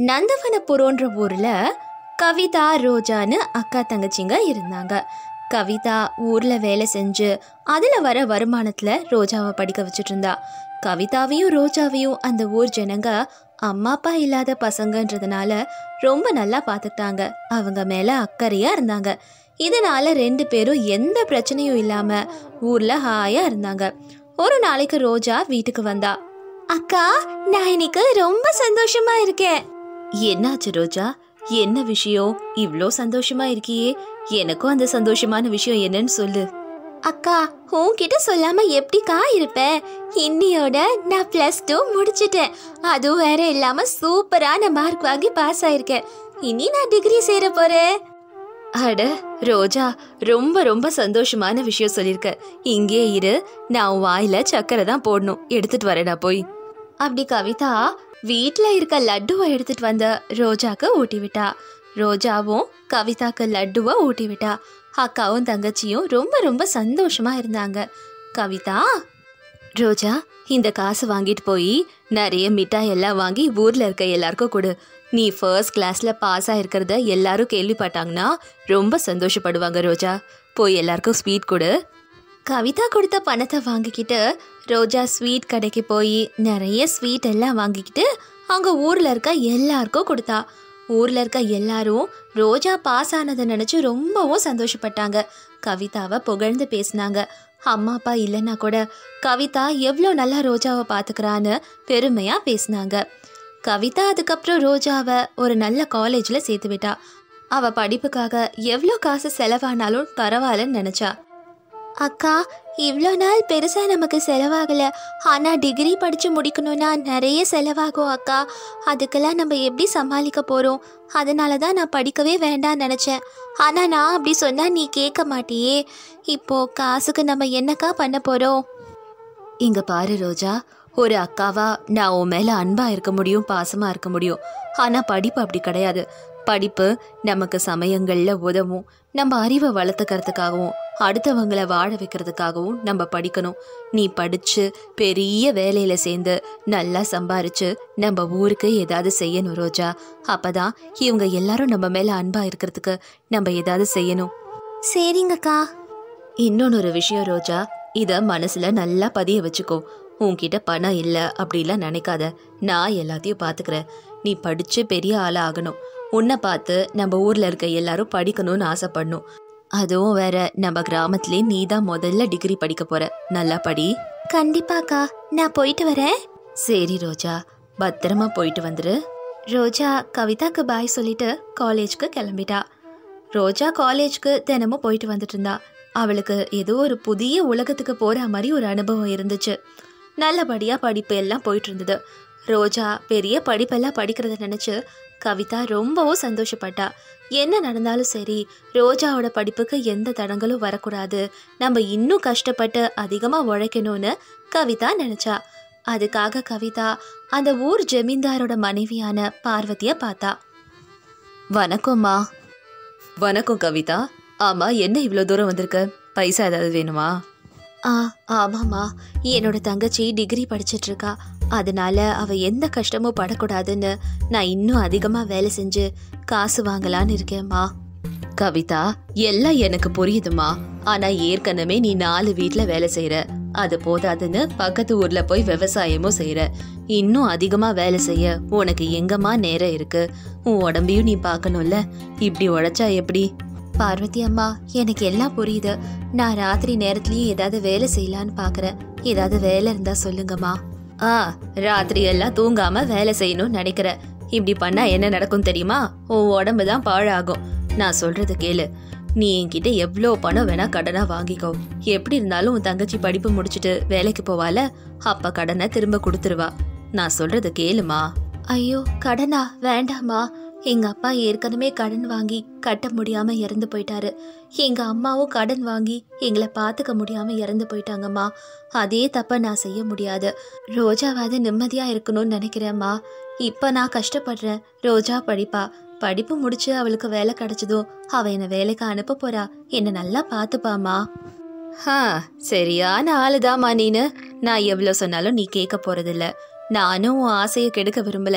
நந்தவனபுரோன்ற ஊர்ல கவிதா ரோஜான்னு அக்கா தங்கச்சிங்க இருந்தாங்க கவிதா ஊர்ல வேலை செஞ்சு அதுல வர வருமானத்துல ரோஜாவை படிக்க வச்சுட்டு இருந்தா கவிதாவையும் ரோஜாவையும் அந்த ஊர் ஜனங்க அம்மா அப்பா இல்லாத பசங்கன்றதுனால ரொம்ப நல்லா பார்த்துக்கிட்டாங்க அவங்க மேல அக்கறையா இருந்தாங்க இதனால ரெண்டு பேரும் எந்த பிரச்சனையும் இல்லாம ஊர்ல ஹாயா இருந்தாங்க ஒரு நாளைக்கு ரோஜா வீட்டுக்கு வந்தா அக்கா நான் இன்னைக்கு ரொம்ப சந்தோஷமா இருக்கேன் என்னாச்சு ரோஜா என்ன விஷயம் இவ்ளோ சந்தோஷமா இருக்கியே எனக்கும் அந்த சந்தோஷமான விஷயம் என்னன்னு சொல்லு அக்கா உன்கிட்ட சொல்லாம எப்படிக்கா இருப்பேன் இன்னியோட நான் பிளஸ் டூ முடிச்சிட்டேன் அதுவும் வேற இல்லாம சூப்பரான மார்க் வாங்கி பாஸ் ஆயிருக்கேன் இனி நான் டிகிரி சேர போறேன் அட ரோஜா ரொம்ப ரொம்ப சந்தோஷமான விஷயம் சொல்லியிருக்க இங்கே இரு நான் உன் வாயில சக்கரை தான் போடணும் எடுத்துட்டு வரேடா போய் அப்படி கவிதா வீட்ல இருக்க லட்டுவை எடுத்துட்டு வந்த ரோஜாக்கு ஊட்டி விட்டா ரோஜாவும் கவிதாக்கு லட்டுவை ஊட்டி விட்டா அக்காவும் தங்கச்சியும் ரொம்ப ரொம்ப சந்தோஷமா இருந்தாங்க கவிதா ரோஜா இந்த காசு வாங்கிட்டு போய் நிறைய மிட்டாய் எல்லாம் வாங்கி ஊர்ல இருக்க எல்லாருக்கும் கொடு நீ ஃபர்ஸ்ட் கிளாஸ்ல பாஸ் ஆயிருக்கிறத எல்லாரும் கேள்விப்பட்டாங்கன்னா ரொம்ப சந்தோஷப்படுவாங்க ரோஜா போய் எல்லாருக்கும் ஸ்வீட் கொடு கவிதா கொடுத்த பணத்தை வாங்கிக்கிட்டு ரோஜா ஸ்வீட் கடைக்கு போய் நிறைய ஸ்வீட் எல்லாம் வாங்கிக்கிட்டு அங்க ஊர்ல இருக்க எல்லாருக்கும் கொடுத்தா ஊர்ல இருக்க எல்லாரும் ரோஜா பாஸ் ஆனதை நினைச்சு ரொம்பவும் சந்தோஷப்பட்டாங்க கவிதாவை புகழ்ந்து பேசினாங்க அம்மா அப்பா இல்லைன்னா கூட கவிதா எவ்வளோ நல்லா ரோஜாவை பார்த்துக்கிறான்னு பெருமையா பேசினாங்க கவிதா அதுக்கப்புறம் ரோஜாவை ஒரு நல்ல காலேஜில் சேர்த்து விட்டா அவ படிப்புக்காக எவ்வளோ காசு செலவானாலும் பரவாயில்லன்னு நினச்சா அக்கா இவ்வளோ நாள் பெருசாக நமக்கு செலவாகலை ஆனால் டிகிரி படித்து முடிக்கணும்னா நிறைய செலவாகும் அக்கா அதுக்கெல்லாம் நம்ம எப்படி சமாளிக்க போகிறோம் அதனால தான் நான் படிக்கவே வேண்டாம்னு நினச்சேன் ஆனால் நான் அப்படி சொன்னால் நீ கேட்க மாட்டியே இப்போ காசுக்கு நம்ம என்னக்கா பண்ண போகிறோம் இங்க பாரு ரோஜா ஒரு அக்காவா நான் உன் மேல அன்பா இருக்க முடியும் பாசமா இருக்க முடியும் ஆனா படிப்பு அப்படி கிடையாது படிப்பு நமக்கு சமயங்கள்ல உதவும் நம்ம அறிவை வளர்த்துக்கிறதுக்காகவும் அடுத்தவங்களை வாழ வைக்கிறதுக்காகவும் நம்ம படிக்கணும் நீ படிச்சு பெரிய வேலையில சேர்ந்து நல்லா சம்பாரிச்சு நம்ம ஊருக்கு ஏதாவது செய்யணும் ரோஜா அப்பதான் இவங்க எல்லாரும் நம்ம மேல அன்பா இருக்கிறதுக்கு நம்ம ஏதாவது செய்யணும் சரிங்கக்கா இன்னொன்னு விஷயம் ரோஜா இத மனசுல நல்லா பதிய வச்சுக்கோ உன்கிட்ட பணம் இல்ல அப்படிலாம் நினைக்காத நான் எல்லாத்தையும் பாத்துக்கிறேன் நீ படிச்சு பெரிய ஆளா ஆகணும் உன்னை பார்த்து நம்ம ஊர்ல இருக்க எல்லாரும் படிக்கணும்னு ஆசைப்படணும் அதுவும் வேற நம்ம கிராமத்திலே நீ தான் முதல்ல டிகிரி படிக்க போற நல்லா படி கண்டிப்பாக்கா நான் போயிட்டு வரேன் சரி ரோஜா பத்திரமா போயிட்டு வந்துரு ரோஜா கவிதாக்கு பாய் சொல்லிட்டு காலேஜ்க்கு கிளம்பிட்டா ரோஜா காலேஜ்க்கு தினமும் போயிட்டு வந்துட்டு இருந்தா அவளுக்கு ஏதோ ஒரு புதிய உலகத்துக்கு போற மாதிரி ஒரு அனுபவம் இருந்துச்சு நல்லபடியா படிப்பு எல்லாம் போயிட்டு இருந்தது ரோஜா பெரிய படிப்பெல்லாம் படிக்கிறத நினைச்சு கவிதா ரொம்பவும் சந்தோஷப்பட்டா என்ன நடந்தாலும் சரி ரோஜாவோட படிப்புக்கு எந்த தடங்களும் வரக்கூடாது நம்ம இன்னும் கஷ்டப்பட்டு அதிகமா உழைக்கணும்னு கவிதா நினைச்சா அதுக்காக கவிதா அந்த ஊர் ஜமீன்தாரோட மனைவியான பார்வதிய பார்த்தா வணக்கம்மா வணக்கம் கவிதா ஆமா என்ன இவ்வளோ தூரம் வந்திருக்க பைசா ஏதாவது வேணுமா ஆ ஆமாம்மா என்னோட தங்கச்சி டிகிரி படிச்சிட்டு இருக்கா அதனால அவ எந்த கஷ்டமும் படக்கூடாதுன்னு நான் இன்னும் அதிகமா வேலை செஞ்சு காசு வாங்கலான்னு இருக்கேம்மா கவிதா எல்லாம் எனக்கு புரியுதுமா ஆனா ஏற்கனவே நீ நாலு வீட்ல வேலை செய்யற அது போதாதுன்னு பக்கத்து ஊர்ல போய் விவசாயமும் செய்யற இன்னும் அதிகமா வேலை செய்ய உனக்கு எங்கம்மா நேரம் இருக்கு உன் உடம்பையும் நீ பார்க்கணும்ல இப்படி உழைச்சா எப்படி பார்வதி அம்மா எனக்கு எல்லாம் புரியுது நான் ராத்திரி நேரத்துலயும் ஏதாவது வேலை செய்யலான்னு பாக்குறேன் ஏதாவது வேலை இருந்தா சொல்லுங்கம்மா ஆ ராத்திரி எல்லாம் தூங்காம வேலை செய்யணும்னு நினைக்கிற இப்படி பண்ணா என்ன நடக்கும் தெரியுமா உன் உடம்பு தான் பாழாகும் நான் சொல்றது கேளு நீ என்கிட்ட எவ்வளோ பணம் வேணா கடனா வாங்கிக்கோ எப்படி இருந்தாலும் உன் தங்கச்சி படிப்பு முடிச்சுட்டு வேலைக்கு போவால அப்ப கடனை திரும்ப கொடுத்துருவா நான் சொல்றது கேளுமா ஐயோ கடனா வேண்டாமா எங்க அப்பா ஏற்கனவே கடன் வாங்கி கட்ட முடியாம இறந்து போயிட்டாரு எங்க அம்மாவும் கடன் வாங்கி எங்களை பாத்துக்க முடியாம இறந்து போயிட்டாங்கம்மா அதே தப்ப நான் செய்ய முடியாது ரோஜாவாது நிம்மதியா இருக்கணும்னு நினைக்கிறேம்மா இப்ப நான் கஷ்டப்படுறேன் ரோஜா படிப்பா படிப்பு முடிச்சு அவளுக்கு வேலை கிடைச்சதும் அவ என்ன வேலைக்கு அனுப்ப போறா என்ன நல்லா பாத்துப்பாமா ஹா சரியான ஆளுதாம்மா நீனு நான் எவ்வளோ சொன்னாலும் நீ கேட்க போறதில்ல நானும் உன் ஆசையை கெடுக்க விரும்பல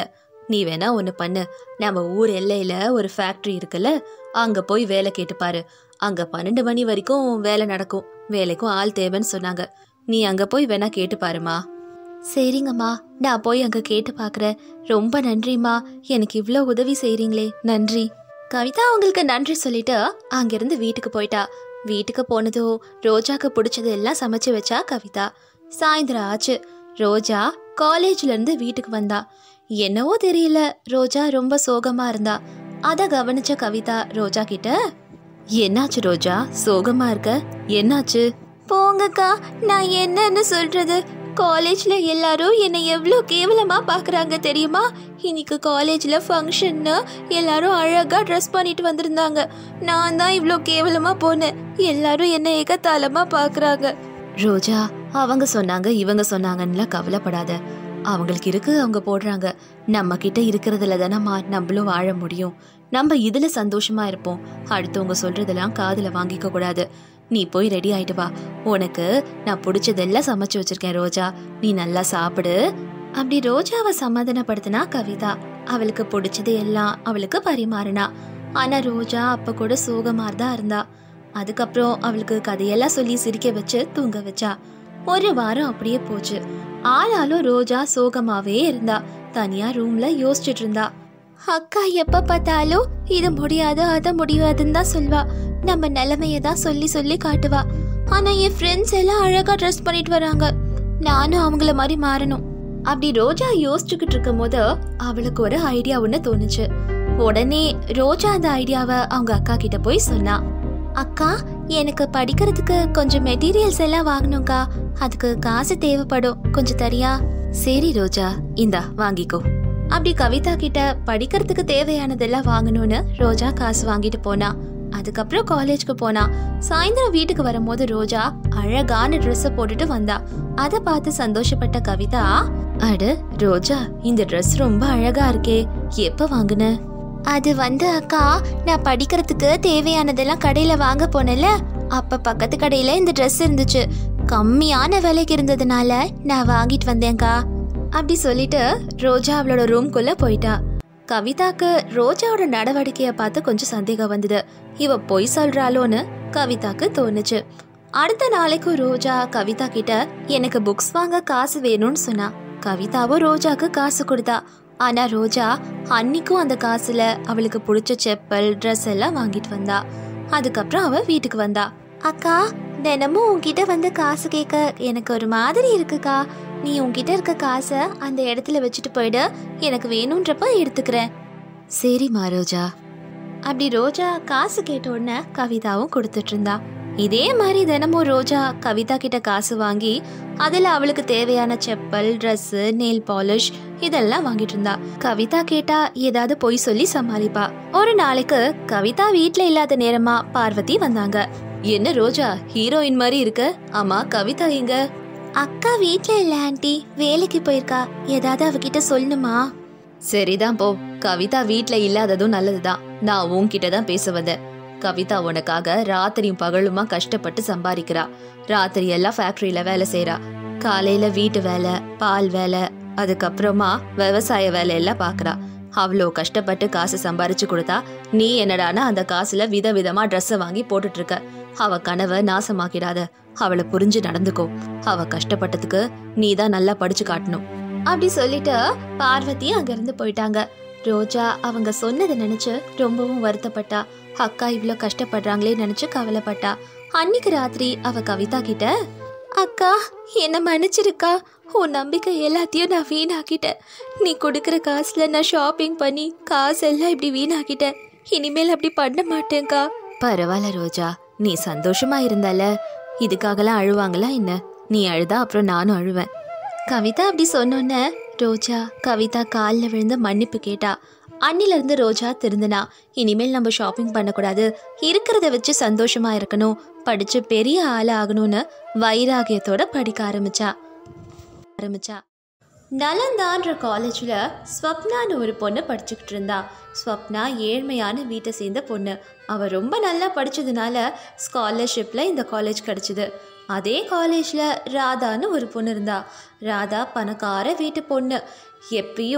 நீ வேணா ஒன்று பண்ணு நம்ம ஊர் எல்லையில் ஒரு ஃபேக்ட்ரி இருக்குல்ல அங்கே போய் வேலை கேட்டு பாரு அங்கே பன்னெண்டு மணி வரைக்கும் வேலை நடக்கும் வேலைக்கும் ஆள் தேவைன்னு சொன்னாங்க நீ அங்கே போய் வேணா கேட்டு பாருமா சரிங்கம்மா நான் போய் அங்கே கேட்டு பார்க்குறேன் ரொம்ப நன்றிம்மா எனக்கு இவ்வளோ உதவி செய்கிறீங்களே நன்றி கவிதா அவங்களுக்கு நன்றி சொல்லிட்டு அங்கிருந்து வீட்டுக்கு போயிட்டா வீட்டுக்கு போனதும் ரோஜாக்கு பிடிச்சது எல்லாம் சமைச்சு வச்சா கவிதா சாயந்தரம் ஆச்சு ரோஜா காலேஜ்ல இருந்து வீட்டுக்கு வந்தா என்னவோ தெரியல ரோஜா ரொம்ப சோகமா இருந்தா அத கவனிச்ச கவிதா ரோஜா கிட்ட என்னாச்சு ரோஜா சோகமா இருக்க என்னாச்சு போங்கக்கா நான் என்னன்னு சொல்றது காலேஜ்ல எல்லாரும் என்னை எவ்வளோ கேவலமா பார்க்கறாங்க தெரியுமா இன்னைக்கு காலேஜ்ல ஃபங்க்ஷன்னு எல்லாரும் அழகா ட்ரெஸ் பண்ணிட்டு வந்திருந்தாங்க நான் தான் இவ்வளோ கேவலமா போனேன் எல்லாரும் என்னை ஏகத்தாளமா பார்க்கறாங்க ரோஜா அவங்க சொன்னாங்க இவங்க சொன்னாங்கன்னு கவலைப்படாத அவங்களுக்கு இருக்கு அவங்க போடுறாங்க நம்ம கிட்ட இருக்கிறதுல தானம்மா நம்மளும் வாழ முடியும் நம்ம இதுல சந்தோஷமா இருப்போம் அடுத்தவங்க சொல்றதெல்லாம் காதுல வாங்கிக்க கூடாது நீ போய் ரெடி ஆயிட்டு வா உனக்கு நான் பிடிச்சதெல்லாம் சமைச்சு வச்சிருக்கேன் ரோஜா நீ நல்லா சாப்பிடு அப்படி ரோஜாவை சமாதானப்படுத்தினா கவிதா அவளுக்கு பிடிச்சது எல்லாம் அவளுக்கு பரிமாறினா ஆனா ரோஜா அப்ப கூட சோகமா தான் இருந்தா அதுக்கப்புறம் அவளுக்கு கதையெல்லாம் சொல்லி சிரிக்க வச்சு தூங்க வச்சா ஒரு வாரம் அப்படியே போச்சு ஆளாலும் ரோஜா சோகமாவே இருந்தா தனியா ரூம்ல யோசிச்சுட்டு இருந்தா அக்கா எப்ப பார்த்தாலும் இது முடியாது அது முடியாதுன்னு தான் சொல்வா நம்ம நிலைமைய தான் சொல்லி சொல்லி காட்டுவா ஆனா என் ஃப்ரெண்ட்ஸ் எல்லாம் அழகா ட்ரெஸ் பண்ணிட்டு வராங்க நானும் அவங்கள மாதிரி மாறணும் அப்படி ரோஜா யோசிச்சுக்கிட்டு இருக்கும் போது அவளுக்கு ஒரு ஐடியா ஒண்ணு தோணுச்சு உடனே ரோஜா அந்த ஐடியாவை அவங்க அக்கா கிட்ட போய் சொன்னா அக்கா எனக்கு படிக்கிறதுக்கு கொஞ்சம் மெட்டீரியல்ஸ் எல்லாம் வாங்கணும்க்கா அதுக்கு காசு தேவைப்படும் கொஞ்சம் தரியா சரி ரோஜா இந்தா வாங்கிக்கோ அப்படி கவிதா கிட்ட படிக்கிறதுக்கு தேவையானதெல்லாம் வாங்கணும்னு ரோஜா காசு வாங்கிட்டு போனா அதுக்கப்புறம் காலேஜ்க்கு போனா சாயந்தரம் வீட்டுக்கு வரும்போது ரோஜா அழகான ட்ரெஸ் போட்டுட்டு வந்தா அத பார்த்து சந்தோஷப்பட்ட கவிதா அட ரோஜா இந்த Dress ரொம்ப அழகா இருக்கே எப்ப வாங்குன அது வந்து அக்கா நான் படிக்கிறதுக்கு தேவையானதெல்லாம் கடையில வாங்க போனேன்ல அப்ப பக்கத்து கடையில இந்த Dress இருந்துச்சு கம்மியான விலைக்கு இருந்ததுனால நான் வாங்கிட்டு வந்தேன்க்கா அப்படி சொல்லிட்டு ரோஜா அவளோட ரூம்குள்ள போயிட்டா கவிதாக்கு ரோஜாவோட நடவடிக்கைய பார்த்து கொஞ்சம் சந்தேகம் வந்தது இவ பொய் சொல்றாளோன்னு கவிதாக்கு தோணுச்சு அடுத்த நாளைக்கும் ரோஜா கவிதா கிட்ட எனக்கு புக்ஸ் வாங்க காசு வேணும்னு சொன்னா கவிதாவும் ரோஜாக்கு காசு கொடுத்தா ஆனா ரோஜா அன்னிக்கும் அந்த காசுல அவளுக்கு பிடிச்ச செப்பல் ட்ரெஸ் எல்லாம் வாங்கிட்டு வந்தா அதுக்கப்புறம் அவ வீட்டுக்கு வந்தா அக்கா தினமும் உன்கிட்ட வந்து காசு கேட்க எனக்கு ஒரு மாதிரி இருக்குக்கா நீ உன்கிட்ட இருக்க காசை அந்த இடத்துல வச்சுட்டு போயிடு எனக்கு வேணுன்றப்ப எடுத்துக்கிறேன் சரிம்மா ரோஜா அப்படி ரோஜா காசு கேட்ட உடனே கவிதாவும் கொடுத்துட்டு இருந்தா இதே மாதிரி தினமும் ரோஜா கவிதா கிட்ட காசு வாங்கி அதுல அவளுக்கு தேவையான செப்பல் Dress நெயில் பாலிஷ் இதெல்லாம் வாங்கிட்டு இருந்தா கவிதா கேட்டா ஏதாவது பொய் சொல்லி சமாளிப்பா ஒரு நாளைக்கு கவிதா வீட்ல இல்லாத நேரமா பார்வதி வந்தாங்க என்ன ரோஜா ஹீரோயின் மாதிரி இருக்க ஆமா கவிதா எங்க அக்கா வீட்ல இல்ல ஆண்டி வேலைக்கு போயிருக்கா ஏதாவது அவகிட்ட சொல்லணுமா சரிதான் போ கவிதா வீட்ல இல்லாததும் நல்லதுதான் நான் உன்கிட்ட தான் பேச வந்தேன் கவிதா உனக்காக ராத்திரியும் பகலுமா கஷ்டப்பட்டு சம்பாதிக்கிறா ராத்திரி எல்லாம் ஃபேக்டரியில வேலை செய்றா காலையில வீட்டு வேலை பால் வேலை அதுக்கப்புறமா விவசாய வேலையெல்லாம் பார்க்கறா அவ்வளோ கஷ்டப்பட்டு காசு சம்பாரிச்சு கொடுத்தா நீ என்னடானா அந்த காசுல விதவிதமா ட்ரெஸ்ஸை வாங்கி போட்டுட்டு இருக்க அவ கனவை நாசமாக்கிடாத அவளை புரிஞ்சு நடந்துக்கோ அவ கஷ்டப்பட்டதுக்கு நீ தான் நல்லா படிச்சு காட்டணும் அப்படி சொல்லிட்டு பார்வதி அங்கிருந்து போயிட்டாங்க ரோஜா அவங்க சொன்னதை நினைச்சு ரொம்பவும் வருத்தப்பட்டா அக்கா இவ்ளோ கஷ்டப்படுறாங்களே நினைச்சு கவலைப்பட்டா அன்னைக்கு ராத்திரி அவ கவிதா கிட்ட அக்கா என்ன மன்னிச்சிருக்கா உன் நம்பிக்கை எல்லாத்தையும் நான் வீணாக்கிட்டேன் நீ கொடுக்குற காசுல நான் ஷாப்பிங் பண்ணி காசெல்லாம் இப்படி வீணாக்கிட்டேன் இனிமேல் அப்படி பண்ண மாட்டேங்க்கா பரவாயில்ல ரோஜா நீ சந்தோஷமா இருந்தால இதுக்காகலாம் அழுவாங்களா என்ன நீ அழுதா அப்புறம் நானும் அழுவேன் கவிதா அப்படி சொன்னோன்ன ரோஜா கவிதா காலில் விழுந்து மன்னிப்பு கேட்டா அன்னில இருந்து ரோஜா திருந்தினா இனிமேல் நம்ம ஷாப்பிங் பண்ணக்கூடாது இருக்கிறத வச்சு சந்தோஷமா இருக்கணும் படிச்சு பெரிய ஆள் ஆகணும்னு வைராகியத்தோட படிக்க ஆரம்பிச்சா ஆரம்பிச்சா நலந்தான்ற காலேஜில் ஸ்வப்னான்னு ஒரு பொண்ணு படிச்சுக்கிட்டு இருந்தா ஸ்வப்னா ஏழ்மையான வீட்டை சேர்ந்த பொண்ணு அவள் ரொம்ப நல்லா படித்ததுனால ஸ்காலர்ஷிப்பில் இந்த காலேஜ் கிடச்சிது அதே காலேஜில் ராதான்னு ஒரு பொண்ணு இருந்தா ராதா பணக்கார வீட்டு பொண்ணு எப்பயும்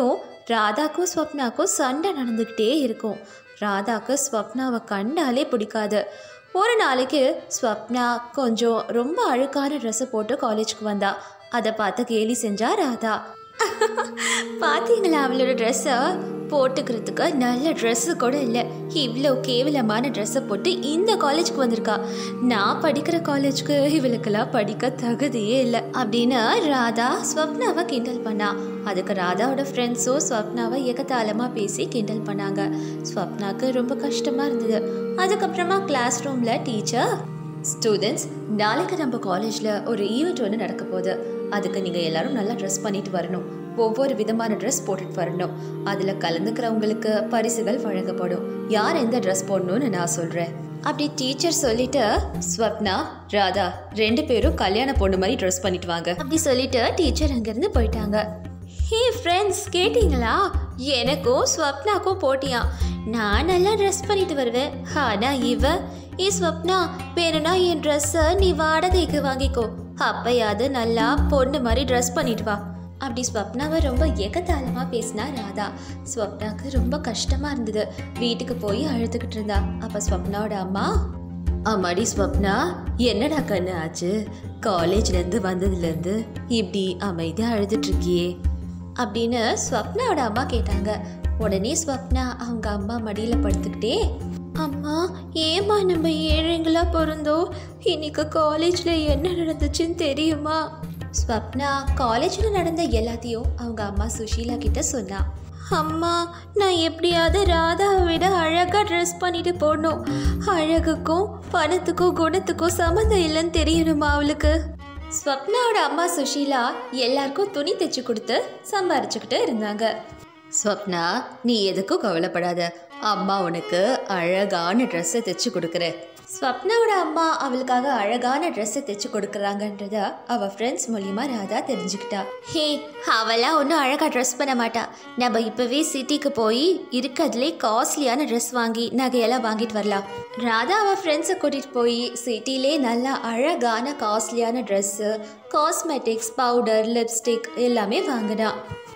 ராதாக்கும் ஸ்வப்னாக்கும் சண்டை நடந்துக்கிட்டே இருக்கும் ராதாக்கு ஸ்வப்னாவை கண்டாலே பிடிக்காது ஒரு நாளைக்கு ஸ்வப்னா கொஞ்சம் ரொம்ப அழுக்கான ட்ரெஸ்ஸை போட்டு காலேஜ்க்கு வந்தா அதை பார்த்து கேலி செஞ்சா ராதா பார்த்தீங்களா அவளோட ட்ரெஸ்ஸை போட்டுக்கிறதுக்கு நல்ல ட்ரெஸ்ஸு கூட இல்லை இவ்வளோ கேவலமான ட்ரெஸ்ஸை போட்டு இந்த காலேஜ்க்கு வந்திருக்கா நான் படிக்கிற காலேஜ்க்கு இவளுக்கெல்லாம் படிக்க தகுதியே இல்லை அப்படின்னு ராதா ஸ்வப்னாவை கிண்டல் பண்ணா அதுக்கு ராதாவோட ஃப்ரெண்ட்ஸும் ஸ்வப்னாவை ஏகத்தாளமாக பேசி கிண்டல் பண்ணாங்க ஸ்வப்னாக்கு ரொம்ப கஷ்டமாக இருந்தது அதுக்கப்புறமா கிளாஸ் ரூமில் டீச்சர் ஸ்டூடெண்ட்ஸ் நாளைக்கு நம்ம காலேஜில் ஒரு ஈவெண்ட் ஒன்று நடக்க போகுது அதுக்கு நீங்கள் எல்லாரும் நல்லா ட்ரெஸ் பண்ணிட்டு வரணும் ஒவ்வொரு விதமான ட்ரெஸ் போட்டுட்டு வரணும் அதில் கலந்துக்கிறவங்களுக்கு பரிசுகள் வழங்கப்படும் யார் எந்த ட்ரெஸ் போடணும்னு நான் சொல்கிறேன் அப்படி டீச்சர் சொல்லிட்டு ஸ்வப்னா ராதா ரெண்டு பேரும் கல்யாண பொண்ணு மாதிரி ட்ரெஸ் பண்ணிட்டு வாங்க அப்படி சொல்லிட்டு டீச்சர் அங்கேருந்து போயிட்டாங்க ஹே ஃப்ரெண்ட்ஸ் கேட்டிங்களா எனக்கும் ஸ்வப்னாக்கும் போட்டியா நான் நல்லா ட்ரெஸ் பண்ணிட்டு வருவேன் ஆனால் இவ ஏ ஸ்வப்னா வேணும்னா என் ட்ரெஸ்ஸை நீ வாடகைக்கு வாங்கிக்கோ அப்பயாவது நல்லா பொண்ணு மாதிரி ட்ரெஸ் பண்ணிட்டு வா அப்படி ஸ்வப்னாவை ரொம்ப ஏகத்தாளமாக பேசினா ராதா ஸ்வப்னாக்கு ரொம்ப கஷ்டமாக இருந்தது வீட்டுக்கு போய் அழுதுகிட்டு இருந்தா அப்போ ஸ்வப்னாவோட அம்மா அம்மாடி ஸ்வப்னா என்னடா கண்ணு ஆச்சு காலேஜ்லேருந்து வந்ததுலேருந்து இப்படி அமைதியாக அழுதுட்டு இருக்கியே அப்படின்னு ஸ்வப்னாவோட அம்மா கேட்டாங்க உடனே ஸ்வப்னா அவங்க அம்மா மடியில் படுத்துக்கிட்டே அம்மா ஏம்மா நம்ம ஏழைங்களா பிறந்தோம் இன்னைக்கு காலேஜில் என்ன நடந்துச்சுன்னு தெரியுமா ஸ்வப்னா காலேஜில் நடந்த எல்லாத்தையும் அவங்க அம்மா சுஷீலா கிட்ட சொன்னா அம்மா நான் எப்படியாவது ராதாவை விட அழகாக ட்ரெஸ் பண்ணிட்டு போடணும் அழகுக்கும் பணத்துக்கும் குணத்துக்கும் சம்மந்தம் இல்லைன்னு தெரியணுமா அவளுக்கு ஸ்வப்னாவோட அம்மா சுஷீலா எல்லாருக்கும் துணி தைச்சு கொடுத்து சம்பாரிச்சுக்கிட்டு இருந்தாங்க ஸ்வப்னா நீ எதுக்கும் கவலைப்படாத அம்மா உனக்கு அழகான ட்ரெஸ்ஸை தைச்சு கொடுக்குறேன் ஸ்வப்னாவோட அம்மா அவளுக்காக அழகான ட்ரெஸ்ஸை தைச்சு கொடுக்குறாங்கன்றத அவ ஃப்ரெண்ட்ஸ் மூலியமா ராதா தெரிஞ்சுக்கிட்டா ஹே அவெல்லாம் ஒன்றும் அழகாக ட்ரெஸ் பண்ண மாட்டா நம்ம இப்போவே சிட்டிக்கு போய் இருக்கிறதுலே காஸ்ட்லியான ட்ரெஸ் வாங்கி நகையெல்லாம் வாங்கிட்டு வரலாம் ராதா அவள் ஃப்ரெண்ட்ஸை கூட்டிகிட்டு போய் சிட்டிலே நல்லா அழகான காஸ்ட்லியான ட்ரெஸ்ஸு காஸ்மெட்டிக்ஸ் பவுடர் லிப்ஸ்டிக் எல்லாமே வாங்கினா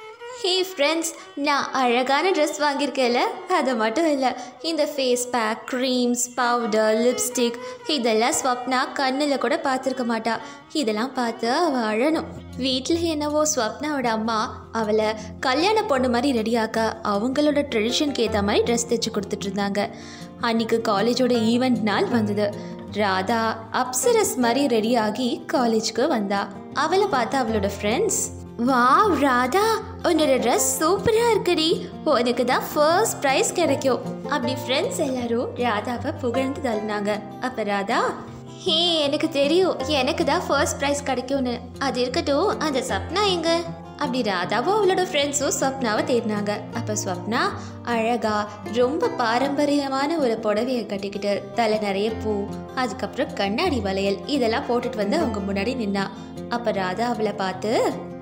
ஹே ஃப்ரெண்ட்ஸ் நான் அழகான ட்ரெஸ் வாங்கியிருக்கேன்ல அது மட்டும் இல்லை இந்த face pack creams powder lipstick இதெல்லாம் ஸ்வப்னா கண்ணில் கூட பார்த்துருக்க மாட்டா இதெல்லாம் பார்த்து அவள் அழணும் வீட்டில் என்னவோ ஸ்வப்னாவோட அம்மா அவளை கல்யாண பொண்ணு மாதிரி ரெடியாக்க அவங்களோட ட்ரெடிஷனுக்கு ஏற்ற மாதிரி ட்ரெஸ் தைச்சு கொடுத்துட்டு இருந்தாங்க அன்னைக்கு காலேஜோட ஈவெண்ட் நாள் வந்தது ராதா அப்சரஸ் மாதிரி ரெடியாகி காலேஜ்க்கு வந்தா அவளை பார்த்து அவளோட ஃப்ரெண்ட்ஸ் வாவ் ராதா உன்னோட ட்ரெஸ் சூப்பராக இருக்குடி உனக்கு தான் ஃபர்ஸ்ட் ப்ரைஸ் கிடைக்கும் அப்படி ஃப்ரெண்ட்ஸ் எல்லாரும் ராதாவை புகழ்ந்து தள்ளினாங்க அப்போ ராதா ஹே எனக்கு தெரியும் எனக்கு தான் ஃபர்ஸ்ட் ப்ரைஸ் கிடைக்கும்னு அது இருக்கட்டும் அந்த சப்னா எங்க அப்படி ராதாவும் அவளோட ஃப்ரெண்ட்ஸும் ஸ்வப்னாவை தேடினாங்க அப்போ ஸ்வப்னா அழகா ரொம்ப பாரம்பரியமான ஒரு புடவையை கட்டிக்கிட்டு தலை நிறைய பூ அதுக்கப்புறம் கண்ணாடி வளையல் இதெல்லாம் போட்டுட்டு வந்து அவங்க முன்னாடி நின்னா அப்போ ராதா அவளை பார்த்து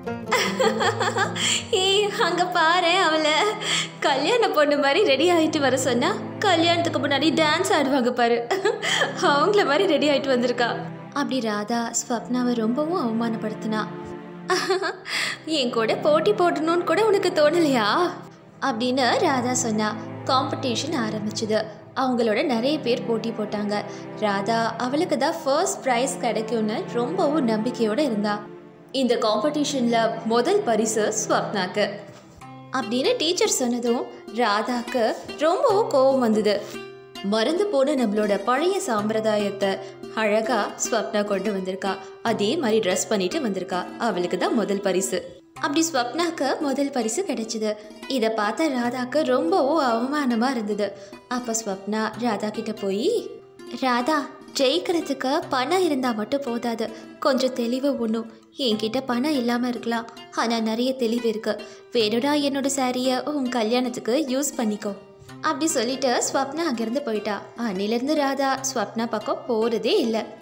ஏய் அங்க பாரு அவளை கல்யாண பொண்ணு மாதிரி ரெடி ஆயிட்டு வர சொன்னா கல்யாணத்துக்கு முன்னாடி டான்ஸ் ஆடுவாங்க பாரு அவங்கள மாதிரி ரெடி ஆயிட்டு வந்திருக்கா அப்படி ராதா ஸ்வப்னாவை ரொம்பவும் அவமானப்படுத்தினா என் கூட போட்டி போடணும்னு கூட உனக்கு தோணலையா அப்படின்னு ராதா சொன்னா காம்படிஷன் ஆரம்பிச்சுது அவங்களோட நிறைய பேர் போட்டி போட்டாங்க ராதா அவளுக்கு தான் ஃபர்ஸ்ட் ப்ரைஸ் கிடைக்கும்னு ரொம்பவும் நம்பிக்கையோடு இருந்தா இந்த காம்படிஷனில் முதல் பரிசு ஸ்வப்னாக்கு அப்படின்னு டீச்சர் சொன்னதும் ராதாக்கு ரொம்பவும் கோவம் வந்தது மறந்து போன நம்மளோட பழைய சாம்பிரதாயத்தை அழகா ஸ்வப்னா கொண்டு வந்திருக்கா அதே மாதிரி ட்ரெஸ் பண்ணிட்டு வந்திருக்கா அவளுக்கு தான் முதல் பரிசு அப்படி ஸ்வப்னாக்கு முதல் பரிசு கிடைச்சது இதை பார்த்த ராதாக்கு ரொம்பவும் அவமானமா இருந்தது அப்போ ஸ்வப்னா ராதா கிட்ட போய் ராதா ஜெயிக்கிறதுக்கு பணம் இருந்தால் மட்டும் போதாது கொஞ்சம் தெளிவு ஒன்றும் என்கிட்ட பணம் இல்லாமல் இருக்கலாம் ஆனால் நிறைய தெளிவு இருக்கு வேணுடா என்னோட சாரியை உன் கல்யாணத்துக்கு யூஸ் பண்ணிக்கோ அப்படி சொல்லிட்டு ஸ்வப்னா அங்கேருந்து போயிட்டா அன்னிலேருந்து ராதா ஸ்வப்னா பக்கம் போகிறதே இல்லை